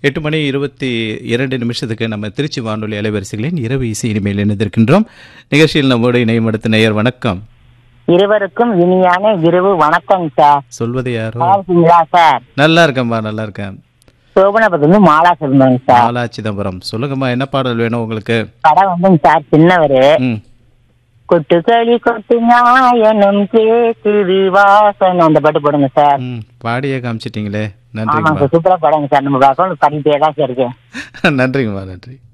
எட்டு மணி இருபத்தி இரண்டு நிமிஷத்துக்கு நம்ம திருச்சி வானொலி அலைவரிசைகளின் இரவு இசை இனிமேல் இணைந்திருக்கின்றோம் நிகழ்ச்சியில் நம்மோடு இணையம் அடுத்த நேயர் வணக்கம் இருவருக்கும் இனியான இரவு வணக்கம் சார் சொல்வது யாரோ நல்லா இருக்கீங்களா சார் நல்லா இருக்கேன்பா நல்லா இருக்கேன் சோபனபுரத்துல இருந்து மாலா சொல்லுங்க சார் பாலா சிதம்பரம் சொல்லுங்கம்மா என்ன பாடல் வேணும் உங்களுக்கு படம் வந்துங்க சார் சின்னவரு ம் கொட்டுக்களி கொட்டு ஞாயனும் கேக்குது வாசன் அந்த பாட்டு போடுங்க சார் ம் பாடியே காமிச்சிட்டீங்களே ஆமாங்க நன்றிங்கம்மா சார் சூப்பரா படங்க சார் நம்ம அக்கௌண்ட் பண்ணிட்டே தான் சார் இருக்கேன் நன்றிங்கம்மா நன்றி